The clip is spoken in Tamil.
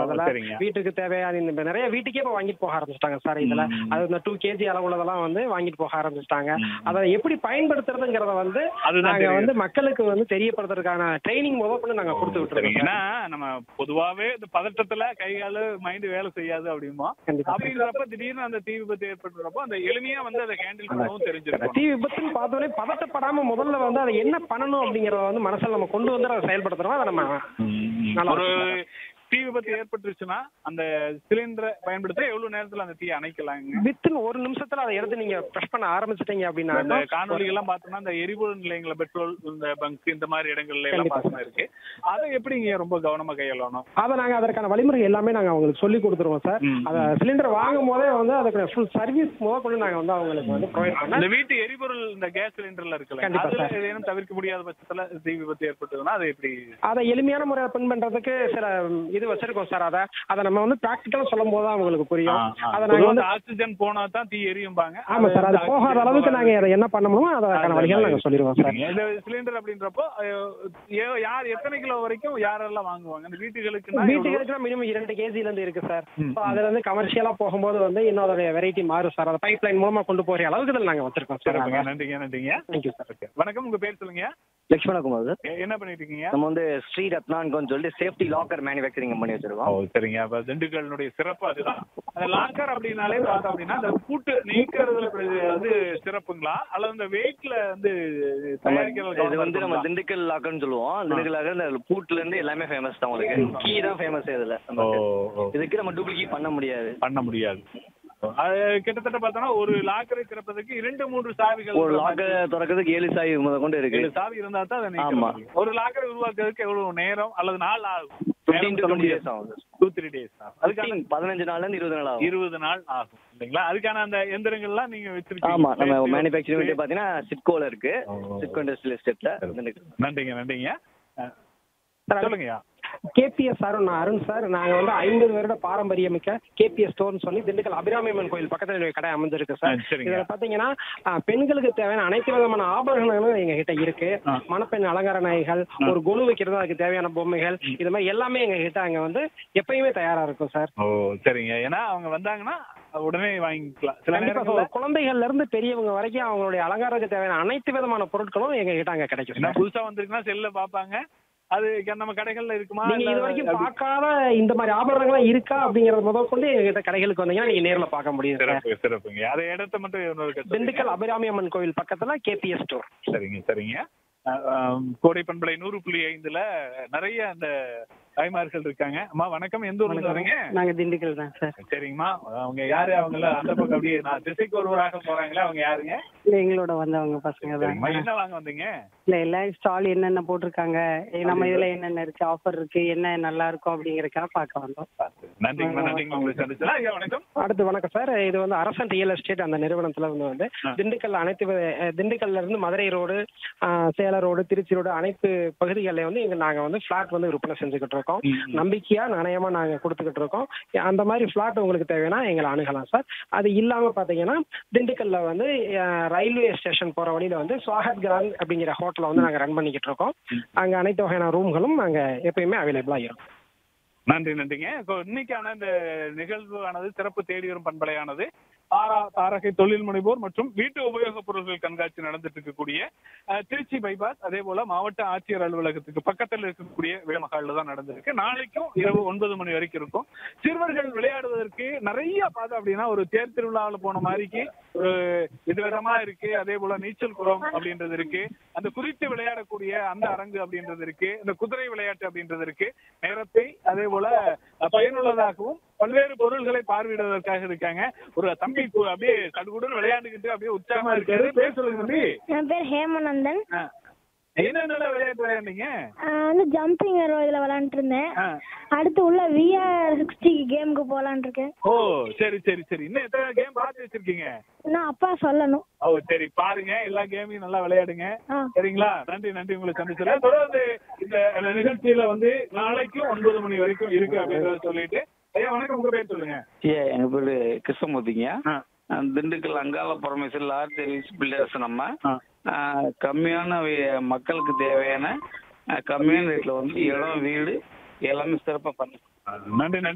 அதுல சரிங்க. வீட்டுக்கு தேவையான இந்த நிறைய வீட்டுக்கே இப்போ வாங்கிட்டு போக ஆரம்பிச்சிட்டாங்க சார் இதுல ம். அது இந்த டூ கேஜி அளவுள்ளதெல்லாம் வந்து வாங்கிட்டு போக ஆரம்பிச்சிட்டாங்க ம். அதை எப்படி பயன்படுத்துறதுங்கிறத வந்து அதுதான் நாங்க தெரியுது. வந்து மக்களுக்கு வந்து தெரியப்படுத்துறதுக்கான ட்ரைனிங் முதல் கொண்டு நாங்க கொடுத்து சரிங்க. விட்டுருக்கோம் ஏன்னா நம்ம பொதுவாவே இந்த பதட்டத்துல கை காலு மைண்ட் வேலை செய்யாது அப்படிமா கண்டிப்பா. அப்படிங்கிறப்ப திடீர்னு அந்த தீ விபத்து ஏற்படுறப்போ அந்த எளிமையா வந்து அதை ஹேண்டில் பண்ணவும் தெரிஞ்சிருக்கும் தீ விபத்துன்னு பார்த்தோன்னே பதட்டப்படாம முதல்ல வந்து அதை என்ன பண்ணணும் அப்படிங்கறத வந்து மனசுல நம்ம கொண்டு வந்து அதை செயல்படுத்துறோம் அதை நம்ம நல்லா ஒரு இருக்கும். தீ விபத்து ஏற்பட்டுருச்சுன்னா அந்த சிலிண்டரை பயன்படுத்த எவ்வளவு நேரத்துல அந்த தீயை அணைக்கலாங்க வித்தின் ஒரு நிமிஷத்துல அதை எடுத்து நீங்க ப்ரெஸ் பண்ண ஆரம்பிச்சிட்டீங்க இந்த அப்படின்னா காணொலிகள் எல்லாம் பார்த்தோம்னா இந்த எரிபொருள் நிலையங்கள பெட்ரோல் இந்த பங்க் இந்த மாதிரி இடங்கள்ல எல்லாம் கண்டிப்பா. பார்த்தோம்னா இருக்கு அதை எப்படிங்க ரொம்ப கவனமா கையாளணும் அதை நாங்க அதற்கான வழிமுறை எல்லாமே நாங்க அவங்களுக்கு சொல்லி கொடுத்துருவோம் சார் ம். அத சிலிண்டர் வாங்கும் போதே வந்து அதுக்கு ஃபுல் சர்வீஸ் முதல் கொண்டு நாங்க வந்து அவங்களுக்கு வந்து ப்ரொவைட் பண்ண இந்த வீட்டு எரிபொருள் இந்த கேஸ் சிலிண்டர்ல இருக்குல்ல கண்டிப்பா அதுல சார். ஏதேனும் தவிர்க்க முடியாத பட்சத்துல தீ விபத்து ஏற்பட்டதுன்னா அது எப்படி அதை எளிமையான முறையை பின் பண்றதுக்கு சில ம், இது வச்சிருக்கோம் சார் அதை அதை நம்ம வந்து ப்ராக்டிக்கலா சொல்லும் போது தான் அவங்களுக்கு புரியும் அதை நாங்க பொதுவா வந்து அந்த ஆக்சிஜன் போனா தான் தீ எரியும்பாங்க ஆமா சார் அது வந்து போகாத oxygen அளவுக்கு நாங்க அதை என்ன பண்ணணுமோ அதற்கான அதுல வழிகள் நாங்க மாதிரி. சொல்லிடுவோம் சார் சரிங்க. இந்த சிலிண்டர் அப்படின்றப்போ அஹ், ஏ- யார் எத்தனை கிலோ வரைக்கும் யாரெல்லாம் வாங்குவாங்க இந்த வீட்டுகளுக்குன்னா எவ்வளவு? வீட்டுக்கு மினிமம் இரண்டு கேஜில இருந்து இருக்கு சார் ம், So அதுல இருந்து கமர்ஷியலா போகும்போது வந்து இன்னும் அதோட வெரைட்டி மாறும் சார் அதை பைப் லைன் மூலமா கொண்டு போற அளவுக்கு இதில் நாங்க வச்சிருக்கோம் சார் சிறப்புங்க. நன்றிங்க நன்றிங்க தேங்க்யூ சார் Okay. வணக்கம் உங்க பேர் சொல்லுங்க லட்சுமணகுமார் சார் எ- என்ன பண்ணிட்டு இருக்கீங்க நம்ம வந்து ஸ்ரீ ரத்னான்கோன்னு சொல்லிட்டு சேஃப்டி லாக்கர் மேனுஃபேக்சரிங் பண்ணி ஓ வச்சிருக்கோம் சரிங்க அப்ப திண்டுக்கல்னுடைய சிறப்பு அதுதான் அந்த லாக்கர் அப்படின்னாலே பார்த்தோம் அப்படின்னா அந்த பூட்டு நீக்கிறதுல இது வந்து சிறப்புங்களா அல்லது இந்த வெயிட்ல வந்து தயாரிக்கிறது இது வந்து நம்ம திண்டுக்கல் லாக்கர்னு சொல்லுவோம் திண்டுக்கல் லாக்கர் இந்த பூட்ல இருந்து எல்லாமே ஃபேமஸ் தான் உங்களுக்கு கீ தான் ஃபேமஸ் இதுல ஓ நமக்கு. ஓ. இதுக்கு நம்ம டூப்ளிகேட் பண்ண முடியாது பண்ண முடியாது அது கிட்டத்தட்ட பார்த்தோம்னா ஒரு லாக்கரை திறப்பதற்கு இரண்டு மூன்று சாவிகள் ஒரு லாக்கர் திறக்கிறதுக்கு ஏழு சாவி முத கொண்டு இருக்கு ஏழு சாவி இருந்தா தான் அதை நீக்க ஆமா. முடியும். ஒரு லாக்கரை உருவாக்குறதுக்கு எவ்வளவு நேரம் அல்லது நாள் ஆகும் ஃபிஃப்டீன் டு டுவெண்ட்டி டேஸ் ஆகும் டூ த்ரீ டேஸ் அதுக்கான 15 பதினஞ்சு நாள்ல இருந்து இருபது நாள் ஆகும் இருபது நாள் ஆகும் இல்லைங்களா அதுக்கான அந்த எந்திரங்கள்லாம் நீங்க வச்சிருக்கீங்க ஆமா நம்ம மேனுஃபேக்சரிங் வந்து பாத்தீங்கன்னா சிட்கோல இருக்கு ஓ. சிட்கோ இண்டஸ்ட்ரியல் எஸ்டேட்ல திண்டுக்கல் நன்றிங்க நன்றிங்க அஹ், சார், சொல்லுங்கய்யா கேபிஎஸ் சார் நான் அருண் சார் நாங்க வந்து ஐம்பது வருட பாரம்பரியமிக்க கேபிஎஸ் ஸ்டோர்னு சொல்லி திண்டுக்கல் அபிராமியம்மன் கோயில் பக்கத்துல என்னுடைய கடை அமைஞ்சிருக்கு சார் ஆ, சரிங்க. இதுல பாத்தீங்கன்னா ஆ, பெண்களுக்கு தேவையான அனைத்து விதமான ஆபரணங்களும் எங்க கிட்ட இருக்கு ஆ. மணப்பெண் அலங்கார நகைகள் ஒரு கொலு வைக்கிறது அதுக்கு தேவையான பொம்மைகள் இது மாதிரி எல்லாமே எங்க கிட்ட அங்க வந்து எப்பயுமே தயாரா இருக்கும் சார் ஓ சரிங்க ஏன்னா அவங்க வந்தாங்கன்னா உடனே வாங்கிக்கலாம் சில கண்டிப்பா நேரங்கள்ல சார். குழந்தைகள்ல இருந்து பெரியவங்க வரைக்கும் அவங்களுடைய அலங்காரத்துக்கு தேவையான அனைத்து விதமான பொருட்களும் எங்க கிட்ட அங்க கிடைக்கும் என்ன சார். புதுசா வந்திருக்குன்னா செல்ல பாப்பாங்க அது நம்ம கடைகள்ல இருக்குமா நீங்க இல்ல இது வரைக்கும் அப்படி- பார்க்காத இந்த மாதிரி ஆபரணங்கள்லாம் இருக்கா அப்படிங்கறது முதல் கொண்டு எங்க கிட்ட கடைகளுக்கு வந்தீங்கன்னா நீங்க நேர்ல பார்க்க முடியும் சார் சிறப்பு சிறப்புங்க அதை இடத்த மட்டும் இன்னொரு கட்டு திண்டுக்கல் அபிராமி அம்மன் கோவில் பக்கத்துல கேபிஎஸ் ஸ்டோர் சரிங்க சரிங்க அஹ், அஹ், கோடை பண்பலை நூறு புள்ளி ஐந்துல நிறைய அந்த தாய்மார்கள் இருக்காங்க அம்மா வணக்கம் எந்த ஊர்ல இருந்து வரீங்க நாங்க திண்டுக்கல் தான் சார் சரிங்கம்மா அவங்க யாரு அவங்க எல்லாம் அந்த பக்கம் அப்படியே நான் திசைக்கு ஒருவராக போறாங்களே அவங்க யாருங்க இல்ல எங்களோட வந்தவங்க பசங்க தான் சரிங்கம்மா என்ன வாங்க வந்தீங்க இல்ல எல்லா ஸ்டால் என்னென்ன போட்டிருக்காங்க ஏ, நம்ம இதுல என்னென்ன இருக்கு ஆஃபர் இருக்கு என்ன நல்லா இருக்கும் அப்படிங்கறதுக்காக பார்க்க வந்தோம் நன்றிங்கம்மா நன்றிங்கம்மா உங்களை சந்திச்சா ஐயா வணக்கம் அடுத்து வணக்கம் சார் இது வந்து அரசன் ரியல் எஸ்டேட் அந்த நிறுவனத்துல வந்து வந்து ஆ. திண்டுக்கல் அனைத்து வி- அஹ் திண்டுக்கல்ல இருந்து Madurai road Salem road Trichy road அனைத்து பகுதிகளில் வந்து இங்க நாங்க வந்து ஃபிளாட் வந்து விற்பனை செஞ்சுக்கிட்டு இருக்கோம் ம். நம்பிக்கையா நாணயமா நாங்க கொடுத்துக்கிட்டு இருக்கோம் அந்த மாதிரி ஃபிளாட் உங்களுக்கு தேவைன்னா எங்களை அணுகலாம் சார் அது இல்லாம பாத்தீங்கன்னா திண்டுக்கல்ல வந்து அஹ், ரயில்வே ஸ்டேஷன் போற வழியில வந்து சுவாகத் கிராண்ட் அப்படிங்கிற ஹோட்டலை வந்து நாங்க ரன் பண்ணிக்கிட்டு இருக்கோம் அங்க அனைத்து வகையான ரூம்களும் அங்க எப்பயுமே அவைலபிளா இருக்கும் நன்றி நன்றிங்க இப்போ இன்னைக்கான இந்த நிகழ்வானது சிறப்பு தேடி வரும் பண்பலையானது தாரா தாரகை தொழில் முனைவோர் மற்றும் வீட்டு உபயோகப் பொருட்கள் கண்காட்சி நடந்துட்டு இருக்கக்கூடிய அஹ், திருச்சி பைபாஸ் அதே போல மாவட்ட ஆட்சியர் அலுவலகத்துக்கு பக்கத்தில் இருக்கக்கூடிய விளமகாலில் தான் நடந்திருக்கு நாளைக்கும் இரவு ஒன்பது மணி வரைக்கும் இருக்கும் சிறுவர்கள் விளையாடுவதற்கு நிறைய பார்த்தோம் அப்படின்னா ஒரு தேர் திருவிழாவில் போன மாதிரிக்கு ஒரு விதவிதமா இருக்கு அதே போல நீச்சல் குளம் அப்படின்றது இருக்கு அந்த குறித்து விளையாடக்கூடிய அந்த அரங்கு அப்படின்றது இருக்கு இந்த குதிரை விளையாட்டு அப்படின்றது இருக்கு நேரத்தை அதே போல அஹ், பயனுள்ளதாகவும் பல்வேறு பொருள்களை பார்வையிடுவதற்காக இருக்காங்க ஒரு தம்பி கு- அப்படியே கடுகுடன் விளையாண்டுக்கிட்டு அப்படியே உற்சாகமா இருக்காரு பேர் சொல்லுங்க தம்பி என் பேர் ஹேமநந்தன் ஆ. என்னென்ன விளையாட்டு விளையாண்டீங்க நான் வந்து ஜம்பிங் இதில் விளாண்டுட்டு இருந்தேன் ஆ. அடுத்து உள்ள விஆர் சிக்ஸ்டி கேமுக்கு போகலான் இருக்கேன் ஓ சரி சரி சரி இன்னும் எத்தனை கேம் பார்த்து வச்சிருக்கீங்க இன்னும் அப்பா சொல்லணும் ஓ சரி பாருங்க எல்லா கேமையும் நல்லா விளையாடுங்க ஆ. சரிங்களா நன்றி நன்றி உங்களை சந்திச்சுல தொடர்ந்து இந்த நிகழ்ச்சியில வந்து நாளைக்கு ஒன்பது மணி வரைக்கும் இருக்கு அப்படின்றத சொல்லிட்டு ஐயா வணக்கம் உங்க பேர் சொல்லுங்க ஏ எங்க பேரு கிருஷ்ணமூர்த்திங்க ஆ. அஹ் திண்டுக்கல் அங்காள பரமேஸ்வரர் லார்ஜ் ரில்ஸ் பில்டர்ஸ் நம்ம ஆ. அஹ் கம்மியான வி- மக்களுக்கு தேவையான அஹ் கம்மியான ரேட்ல வந்து இடம் வீடு எல்லாமே சிறப்பா பண்ணி நன்றி நன்றி